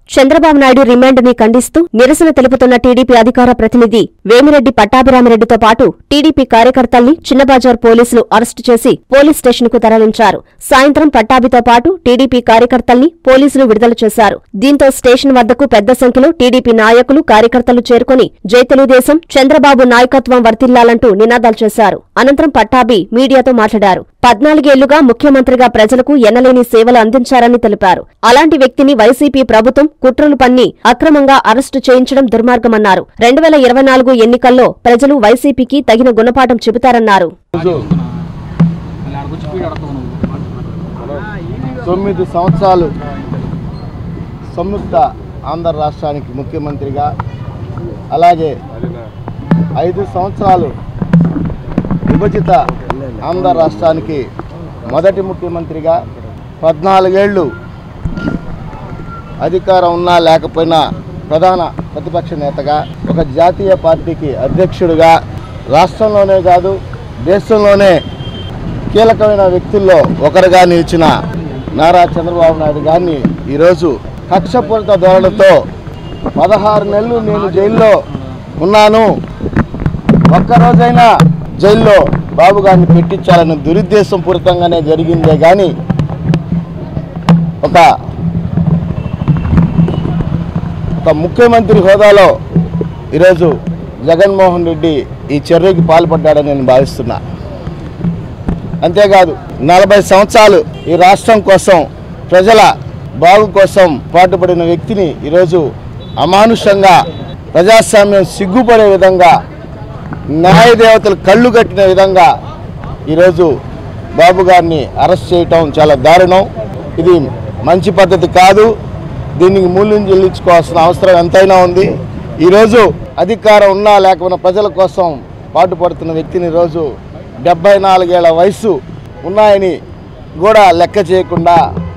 Chandrababu Naidu remand ని ఖండిస్తూ నిరసన తెలుపుతున్న టీడీపీ అధికార ప్రతినిధి వేమిరెడ్డి పట్టాభిరామిరెడ్డితో పాటు టీడీపీ కార్యకర్తల్ని చిన్నబజార్ పోలీసులు అరెస్టు చేసి పోలీస్ స్టేషన్ కు తరలించారు సాయంత్రం పట్టాభితో పాటు టీడీపీ కార్యకర్తల్ని పోలీసులు విడుదల చేశారు దీంతో స్టేషన్ వద్దకు పెద్ద సంఖ్యలో టీడీపీ నాయకులు కార్యకర్తలు చేరుకుని జై తెలుగుదేశం చంద్రబాబు నాయకత్వం వర్తిల్లాలంటూ నినాదాలు చేశారు అనంతరం పట్టాభి మీడియాతో మాట్లాడారు పద్నాలుగేళ్లుగా ముఖ్యమంత్రిగా ప్రజలకు ఎనలేని సేవలు అందించారని తెలిపారు అలాంటి వ్యక్తిని వైసీపీ ప్రభుత్వం కుట్రలు పన్ని అక్రమంగా అరెస్టు చేయించడం దుర్మార్గమన్నారు రెండు వేల ఇరవై నాలుగు ఎన్నికల్లో ప్రజలు వైసీపీకి తగిన గుణపాఠం చెబుతారన్నారు రోజు తొమ్మిది సంవత్సరాలు సంయుక్త ఆంధ్ర రాష్ట్రానికి ముఖ్యమంత్రిగా అలాగే ఐదు సంవత్సరాలు విభజిత ఆంధ్ర రాష్ట్రానికి మొదటి ముఖ్యమంత్రిగా పద్నాలుగేళ్ళు అధికారం ఉన్నా లేకపోయినా ప్రధాన ప్రతిపక్ష నేతగా ఒక జాతీయ పార్టీకి అధ్యక్షుడిగా రాష్ట్రంలోనే కాదు దేశంలోనే కీలకమైన వ్యక్తుల్లో ఒకరుగా నిలిచిన నారా చంద్రబాబు నాయుడు గారిని ఈరోజు కక్షపూరిత ధోరణితో పదహారు నెలలు నేను జైల్లో ఉన్నాను ఒక్కరోజైనా జైల్లో బాబు గారిని పెట్టించాలని దురుద్దేశం పూరితంగానే జరిగిందే కానీ ఒక ఒక ముఖ్యమంత్రి హోదాలో ఈరోజు జగన్మోహన్ రెడ్డి ఈ చర్యకి పాల్పడ్డాడని నేను భావిస్తున్నా అంతేకాదు నలభై సంవత్సరాలు ఈ రాష్ట్రం కోసం ప్రజల బాగు కోసం పాటుపడిన వ్యక్తిని ఈరోజు అమానుషంగా ప్రజాస్వామ్యం సిగ్గుపడే విధంగా న్యాయదేవతలు కళ్ళు కట్టిన విధంగా ఈరోజు బాబు గారిని అరెస్ట్ చేయటం చాలా దారుణం ఇది మంచి పద్ధతి కాదు దీనికి మూల్యం చెల్లించుకోవాల్సిన అవసరం ఎంతైనా ఉంది ఈరోజు అధికారం ఉన్నా లేకపోయినా ప్రజల కోసం పాటుపడుతున్న వ్యక్తిని ఈరోజు డెబ్బై నాలుగేళ్ల వయసు ఉన్నాయని కూడా లెక్క చేయకుండా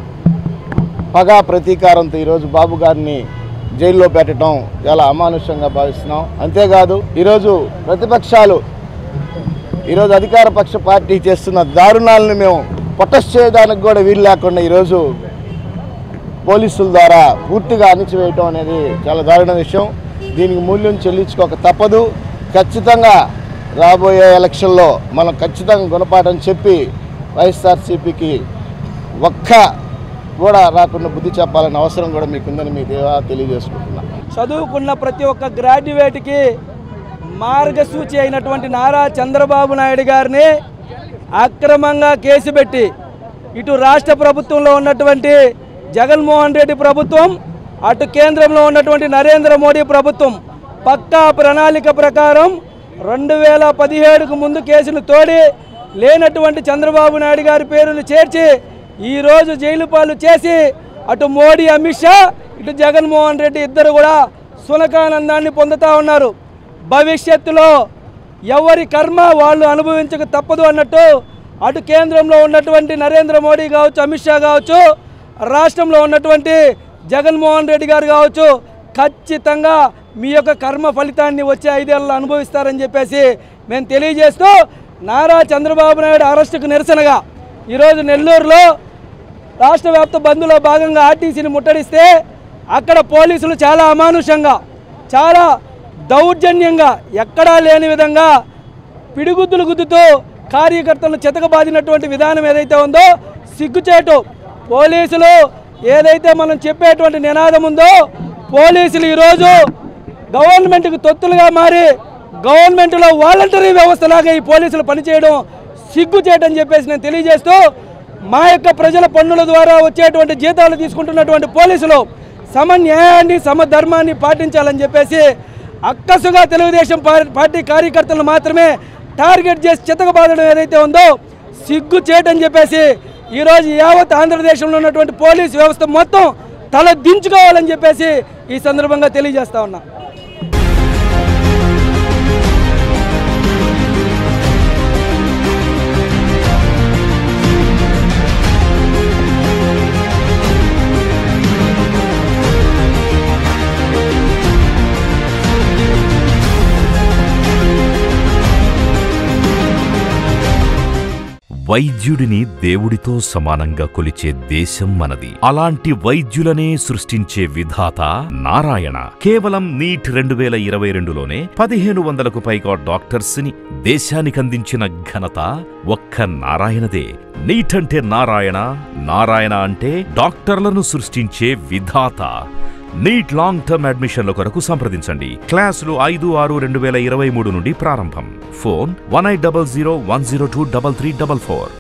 పగా ప్రతీకారంతో ఈరోజు బాబు గారిని జైల్లో పెట్టడం చాలా అమానుషంగా భావిస్తున్నాం అంతేకాదు ఈరోజు ప్రతిపక్షాలు ఈరోజు అధికార పక్ష పార్టీ చేస్తున్న దారుణాలను మేము ప్రొటెస్ట్ చేయడానికి కూడా వీలు లేకుండా ఈరోజు పోలీసుల ద్వారా పూర్తిగా అణిచివేయటం అనేది చాలా దారుణ విషయం దీనికి మూల్యం చెల్లించుకోక తప్పదు ఖచ్చితంగా రాబోయే ఎలక్షన్లో మనం ఖచ్చితంగా గుణపాఠం చెప్పి వైఎస్ఆర్సీపీకి ఒక్క కూడా రాకుండా బుద్ధి చెప్పాలనే అవసరం కూడా మీకుందని మీ దేవా తెలియజేసుకుంటున్నా చదువుకున్న ప్రతి ఒక్క గ్రాడ్యుయేట్కి మార్గసూచి అయినటువంటి నారా చంద్రబాబు నాయుడు గారిని అక్రమంగా కేసు పెట్టి ఇటు రాష్ట్ర ప్రభుత్వంలో ఉన్నటువంటి జగన్మోహన్ రెడ్డి ప్రభుత్వం అటు కేంద్రంలో ఉన్నటువంటి నరేంద్ర మోడీ ప్రభుత్వం పక్కా ప్రణాళిక ప్రకారం రెండు వేల పదిహేడుకు ముందు కేసును తోడి లేనటువంటి చంద్రబాబు నాయుడు గారి పేరును చేర్చి ఈరోజు జైలు పాలు చేసి అటు మోడీ అమిత్ షా ఇటు జగన్మోహన్ రెడ్డి ఇద్దరు కూడా సునకానందాన్ని పొందుతూ ఉన్నారు భవిష్యత్తులో ఎవరి కర్మ వాళ్ళు అనుభవించక తప్పదు అన్నట్టు అటు కేంద్రంలో ఉన్నటువంటి నరేంద్ర మోడీ కావచ్చు అమిత్ షా కావచ్చు రాష్ట్రంలో ఉన్నటువంటి జగన్మోహన్ రెడ్డి గారు కావచ్చు ఖచ్చితంగా మీ యొక్క కర్మ ఫలితాన్ని వచ్చే ఐదేళ్లలో అనుభవిస్తారని చెప్పేసి మేము తెలియజేస్తూ నారా చంద్రబాబు నాయుడు అరెస్టుకు నిరసనగా ఈరోజు నెల్లూరులో రాష్ట్ర వ్యాప్త బంద్లో భాగంగా ఆర్టీసీని ముట్టడిస్తే అక్కడ పోలీసులు చాలా అమానుషంగా చాలా దౌర్జన్యంగా ఎక్కడా లేని విధంగా పిడిగుద్దులు గుద్దుతూ కార్యకర్తలను చెతకబాదినటువంటి విధానం ఏదైతే ఉందో సిగ్గుచేటు పోలీసులు ఏదైతే మనం చెప్పేటువంటి నినాదం ఉందో పోలీసులు ఈరోజు గవర్నమెంట్కి తొత్తులుగా మారి గవర్నమెంట్లో వాలంటరీ వ్యవస్థలాగా ఈ పోలీసులు పనిచేయడం సిగ్గు చేయటం చెప్పేసి నేను తెలియజేస్తూ మా యొక్క ప్రజల పన్నుల ద్వారా వచ్చేటువంటి జీతాలు తీసుకుంటున్నటువంటి పోలీసులు సమ న్యాయాన్ని సమధర్మాన్ని పాటించాలని చెప్పేసి అక్కసుగా తెలుగుదేశం పార్- పార్టీ కార్యకర్తలను మాత్రమే టార్గెట్ చేసి చితకబాదడం ఏదైతే ఉందో సిగ్గు చేయటని చెప్పేసి ఈరోజు యావత్ ఆంధ్రదేశంలో ఉన్నటువంటి పోలీస్ వ్యవస్థ మొత్తం తల దించుకోవాలని చెప్పేసి ఈ సందర్భంగా తెలియజేస్తా ఉన్నా వైద్యుడిని దేవుడితో సమానంగా కొలిచే దేశం మనది అలాంటి వైద్యులనే సృష్టించే విధాత నారాయణ కేవలం నీట్ రెండు వేల ఇరవై రెండులోనే పదిహేను వందలకు పైగా డాక్టర్స్ ని దేశానికి అందించిన ఘనత ఒక్క నారాయణదే నీట్ అంటే నారాయణ నారాయణ అంటే డాక్టర్లను సృష్టించే విధాత నీట్ లాంగ్ టర్మ్ అడ్మిషన్ల కొరకు సంప్రదించండి క్లాసులు ఐదు ఆరు రెండు వేల ఇరవై మూడు నుండి ప్రారంభం phone one eight double zero one zero two double three double four